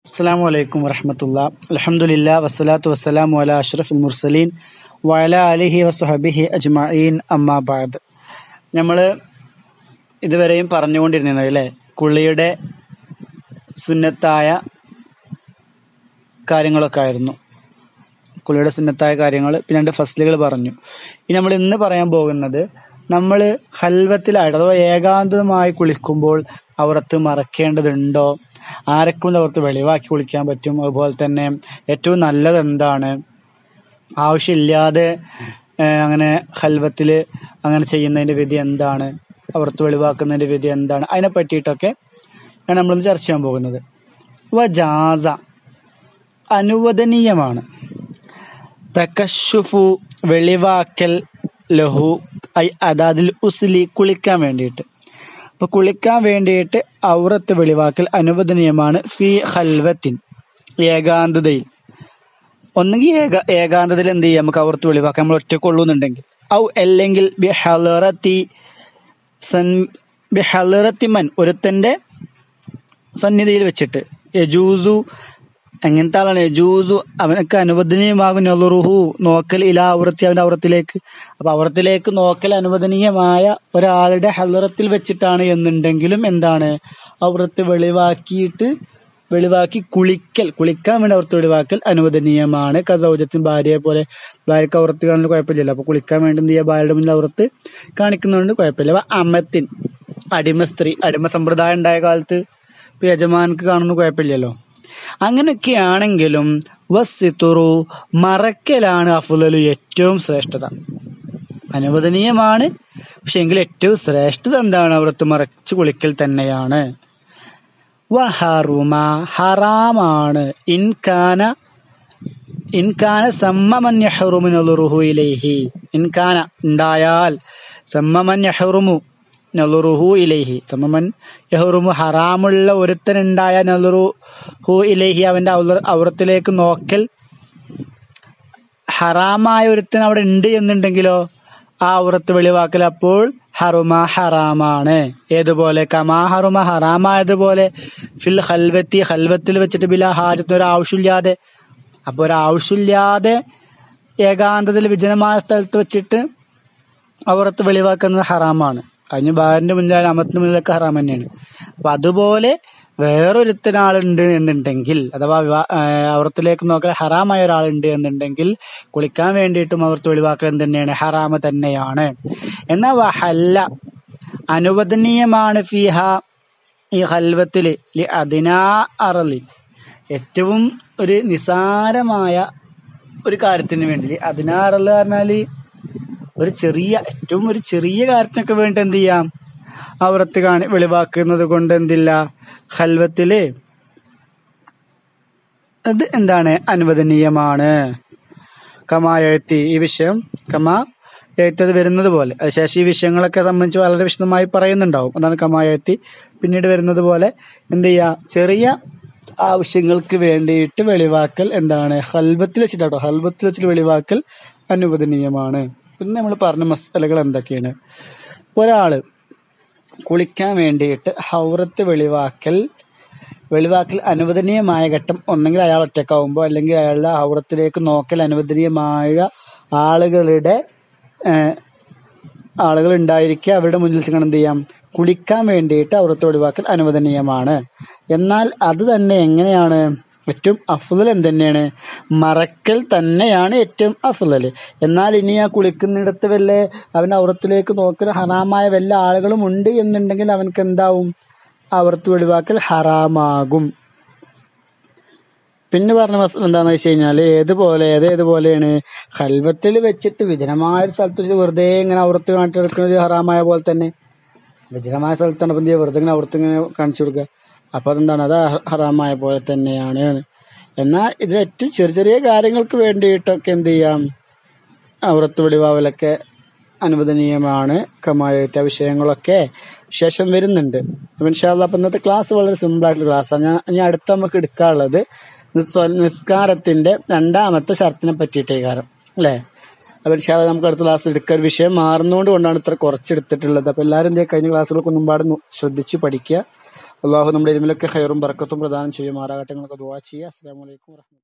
അസ്സാം വലൈക്കും വറഹമത്തുള്ള അലഹമുല്ല വസ്സലാത്തു വസ്സലാമു അല അഷ്റഫുൽ മുർസലീൻ വഅല അലിഹി വസുഹബിഹി അജ്മഈൻ അമ്മാബാദ് നമ്മൾ ഇതുവരെയും പറഞ്ഞുകൊണ്ടിരുന്നത് അല്ലേ കുള്ളിയുടെ സുന്നത്തായ കാര്യങ്ങളൊക്കെ ആയിരുന്നു കുളിയുടെ സുന്നത്തായ കാര്യങ്ങൾ പിന്നെ രണ്ട് ഫസ്ലുകൾ പറഞ്ഞു ഇനി നമ്മൾ ഇന്ന് പറയാൻ പോകുന്നത് നമ്മൾ ഹൽവത്തിലായിട്ട് അഥവാ ഏകാന്തമായി കുളിക്കുമ്പോൾ അവറത്ത് മറക്കേണ്ടതുണ്ടോ ആരൊക്കെ അവർക്ക് വെളിവാക്കി കുളിക്കാൻ പറ്റും അതുപോലെ തന്നെ ഏറ്റവും നല്ലത് എന്താണ് ആവശ്യമില്ലാതെ ഏഹ്, അങ്ങനെ ഹൽവത്തിൽ അങ്ങനെ ചെയ്യുന്നതിന്റെ വിധി എന്താണ് അവർക്ക് വെളിവാക്കുന്നതിന്റെ വിധി എന്താണ് അതിനെ പറ്റിയിട്ടൊക്കെ ആണ് നമ്മളിന്ന് ചർച്ച ചെയ്യാൻ പോകുന്നത് വജാസ അനുവദനീയമാണ് തകശുഫു വെളിവാക്കൽ ലഹു ഐ അതാതിൽ ഉസ്ലി കുളിക്കാൻ വേണ്ടിയിട്ട് അപ്പൊ കുളിക്കാൻ വേണ്ടിയിട്ട് ഔറത്ത് വെളിവാക്കൽ അനുവദനീയമാണ് ഫി ഹൽവത്തിൻ ഏകാന്തതയിൽ ഒന്നുകിൽ ഏക ഏകാന്തതയിൽ എന്ത് ചെയ്യാം നമുക്ക് ഔറത്ത് വെളിവാക്കാൻ നമ്മൾ ഒറ്റക്കൊള്ളുന്നുണ്ടെങ്കിൽ ഔ അല്ലെങ്കിൽ ബി ഹലറത്തി സൻ ബി ഹലറത്തി മൻ ഒരുത്തന്റെ സന്നിധിയിൽ വെച്ചിട്ട് യജൂസു എങ്ങനത്തെ ആളാണ് യജൂസു അവനക്ക് അനുവദനീയമാകും നെളുറുഹു നോക്കൽ ഇല ഔറത്തി അവന്റെ ഔറത്തിലേക്ക് അപ്പൊ ഔറത്തിലേക്ക് നോക്കൽ അനുവദനീയമായ ഒരാളുടെ ഹലറത്തിൽ വെച്ചിട്ടാണ് എന്നുണ്ടെങ്കിലും എന്താണ് ഔറത്ത് വെളിവാക്കിയിട്ട് വെളിവാക്കി കുളിക്കൽ കുളിക്കാൻ വേണ്ടി ഔറത്ത് വെളിവാക്കൽ അനുവദനീയമാണ് കസൗജത്തിന് ഭാര്യയെ പോലെ ഭാര്യക്ക് ഔറത്ത് കാണുന്നത് കുഴപ്പമില്ലല്ലോ അപ്പൊ കുളിക്കാൻ വേണ്ടി എന്ത് ചെയ്യുക ഭാര്യയുടെ മുന്നിൽ ഔറത്ത് കാണിക്കുന്നതുകൊണ്ട് കുഴപ്പമില്ല അപ്പൊ അമത്തിൻ അടിമ സ്ത്രീ അടിമ സമ്പ്രദായം ഉണ്ടായ കാലത്ത് ഇപ്പൊ യജമാനക്ക് കാണുന്നു കുഴപ്പമില്ലല്ലോ അങ്ങനെയൊക്കെയാണെങ്കിലും വസ്സിത്തുറു മറക്കലാണ് അഫുലു ഏറ്റവും ശ്രേഷ്ഠത അനുവദനീയമാണ് പക്ഷെ എങ്കിൽ ഏറ്റവും ശ്രേഷ്ഠത എന്താണ് അവിടുത്തെ മറച്ചു കുളിക്കൽ തന്നെയാണ് വഹറുമ ഹറാമാണ് ഇൻകാന ഇൻകാന സമ്മമൻ യഹ്റുമു ഇലൈഹി ഇൻകാന ഉണ്ടായാൽ സമ്മമൻ യഹ്റുമു നലുറുഹു ഇലൈഹി സമമൻ യഹ്റുമു ഹറാമുള്ള ഒരുത്തൻ ഉണ്ടായ നലുറുഹു ഇലൈഹി അവന്റെ ഔറ- ഔറത്തിലേക്ക് നോക്കൽ ഹറാമായ ഒരുത്തൻ അവിടെ ഉണ്ട് എന്നുണ്ടെങ്കിലോ ആ ഔറത്ത് വെളിവാക്കൽ അപ്പോൾ ഹറുമ ഹറാമാണ് ഏതുപോലെ കമാ ഹറുമ ഹറാമായതുപോലെ ഫിൽ ഹൽവത്തി ഹൽവത്തിൽ വെച്ചിട്ട് ബില ഹാജത്ത് ഒരു ആവശ്യമില്ലാതെ അപ്പൊ ഒരു ആവശ്യമില്ലാതെ ഏകാന്തത്തിൽ വിജനമായ സ്ഥലത്ത് വെച്ചിട്ട് ഔറത്ത് വെളിവാക്കുന്നത് ഹറാമാണ് അതിന് ഭാര്യന്റെ മുന്നിൽ അമത്തിന് മുന്നിലൊക്കെ ഹറാം തന്നെയാണ് അപ്പൊ അതുപോലെ വേറൊരുത്തനാളുണ്ട് എന്നുണ്ടെങ്കിൽ അഥവാ വിവാ- ആ, ഔറത്തിലേക്ക് നോക്കാൻ ഹറാമായ ഒരാളുണ്ട് എന്നുണ്ടെങ്കിൽ കുളിക്കാൻ വേണ്ടിയിട്ടും അവർത്ത് വെളിവാക്കൽ തന്നെയാണ് ഹറാമ തന്നെയാണ് എന്നാ വഹല്ല അനുവദനീയമാണ് ഫിഹ ഈ ഹൽവത്തില് ലി അദിനാ അറലി ഏറ്റവും ഒരു നിസാരമായ ഒരു കാര്യത്തിന് വേണ്ടി അതിനാറല് പറഞ്ഞാല് ഒരു ചെറിയ ഏറ്റവും ഒരു ചെറിയ കാര്യത്തിനൊക്കെ വേണ്ടി എന്ത് ചെയ്യാം ഔറത്ത് കാണി വെളിവാക്കുന്നത് കൊണ്ട് എന്തില്ല ഹൽവത്തില് അത് എന്താണ് അനുവദനീയമാണ് കമാ എഴുത്തി ഈ വിഷയം കമാ എഴുത്തത് വരുന്നത് പോലെ അതിനുശേഷം ഈ വിഷയങ്ങളൊക്കെ സംബന്ധിച്ച് വളരെ വിശദമായി പറയുന്നുണ്ടാവും അതാണ് കമാ എഴുത്തി പിന്നീട് വരുന്നത് പോലെ എന്ത് ചെയ്യാ ചെറിയ ആവശ്യങ്ങൾക്ക് വേണ്ടിയിട്ട് വെളിവാക്കൽ എന്താണ് ഹൽവത്തിൽ വെച്ചിട്ടോ ഹൽവത്തിൽ വെച്ചിട്ട് വെളിവാക്കൽ അനുവദനീയമാണ് പിന്നെ നമ്മൾ പറഞ്ഞ മസാലകൾ എന്തൊക്കെയാണ് ഒരാള് കുളിക്കാൻ വേണ്ടിയിട്ട് ഹൗറത്ത് വെളിവാക്കൽ വെളിവാക്കൽ അനുവദനീയമായ ഘട്ടം ഒന്നെങ്കിൽ അയാൾ ഒറ്റക്കാവുമ്പോൾ അല്ലെങ്കിൽ അയാളുടെ ഹൗറത്തിലേക്ക് നോക്കൽ അനുവദനീയമായ ആളുകളുടെ ഏഹ്, ആളുകൾ ഉണ്ടായിരിക്കുക അവരുടെ മുന്നിൽ വെച്ച് എന്ത് ചെയ്യാം കുളിക്കാൻ വേണ്ടിയിട്ട് ഔറത്ത് ഒഴിവാക്കൽ അനുവദനീയമാണ് എന്നാൽ അത് തന്നെ എങ്ങനെയാണ് ഏറ്റവും അഫ്ലൽ എന്തെന്നെയാണ് മറക്കൽ തന്നെയാണ് ഏറ്റവും അഫ്ലൽ എന്നാൽ ഇനി ആ കുളിക്കുന്നിടത്ത് വല്ല അവൻ ഔറത്തിലേക്ക് നോക്കൽ ഹറാമായ വല്ല ആളുകളും ഉണ്ട് എന്നുണ്ടെങ്കിൽ അവൻക്ക് എന്താവും ഔറത്ത് വെളിവാക്കൽ ഹറാമാകും പിന്നെ പറഞ്ഞ മസല എന്താന്ന് വെച്ച് കഴിഞ്ഞാല് ഏതുപോലെ ഏത് ഏതുപോലെയാണ് ഹൽവത്തിൽ വെച്ചിട്ട് വിജനമായ ഒരു സ്ഥലത്ത് വെച്ച് വെറുതെ ഇങ്ങനെ ഔറത്ത് കാണിച്ചു കൊടുക്കുന്നത് ഹറാമായ പോലെ തന്നെ വിജനമായ സ്ഥലത്താണ് ഇപ്പം എന്ത് ചെയ്യുക വെറുതെ ഇങ്ങനെ ഔറത്ത് ഇങ്ങനെ കാണിച്ചു കൊടുക്കുക അപ്പൊ അതെന്താണ് അത് ഹ- ഹറാമായ പോലെ തന്നെയാണ് എന്നാൽ ഇതിൽ ഏറ്റവും ചെറിയ ചെറിയ കാര്യങ്ങൾക്ക് വേണ്ടിയിട്ടൊക്കെ എന്ത് ചെയ്യാം ഔറത്ത് വെളിവാവലൊക്കെ അനുവദനീയമാണ് കമായത്ത വിഷയങ്ങളൊക്കെ ശേഷം വരുന്നുണ്ട് അപ്പൊ ഇൻഷാല്ല അപ്പൊ ഇന്നത്തെ ക്ലാസ് വളരെ സിമ്പിൾ ആയിട്ടുള്ള ക്ലാസ്സാണ് ഞാൻ ഇനി അടുത്ത നമുക്ക് എടുക്കാനുള്ളത് നിസ്വ- നിസ്കാരത്തിന്റെ രണ്ടാമത്തെ ഷർത്തിനെ പറ്റിയിട്ടേ കാരം അല്ലേ അപ്പൊ ഇൻഷാല്ല നമുക്ക് അടുത്ത ക്ലാസ്സിൽ എടുക്കാൻ ഒരു വിഷയം മാറുന്നതുകൊണ്ട് കൊണ്ടാണ് ഇത്ര കുറച്ചെടുത്തിട്ടുള്ളത് അപ്പൊ എല്ലാവരും എന്ത് ചെയ്യുക കഴിഞ്ഞ ക്ലാസ്സുകൾക്ക് മുമ്പാട് ശ്രദ്ധിച്ച് പഠിക്കുക അള്ളാഹു നമ്മുടെ ഇരുമിലൊക്കെ ഹൈറും ബർക്കത്തും പ്രദാനം ചെയ്യുമാറാകട്ടെ നിങ്ങൾക്ക് ദുവാ ചെയ്യുക അസ്സാം വലൈക്കും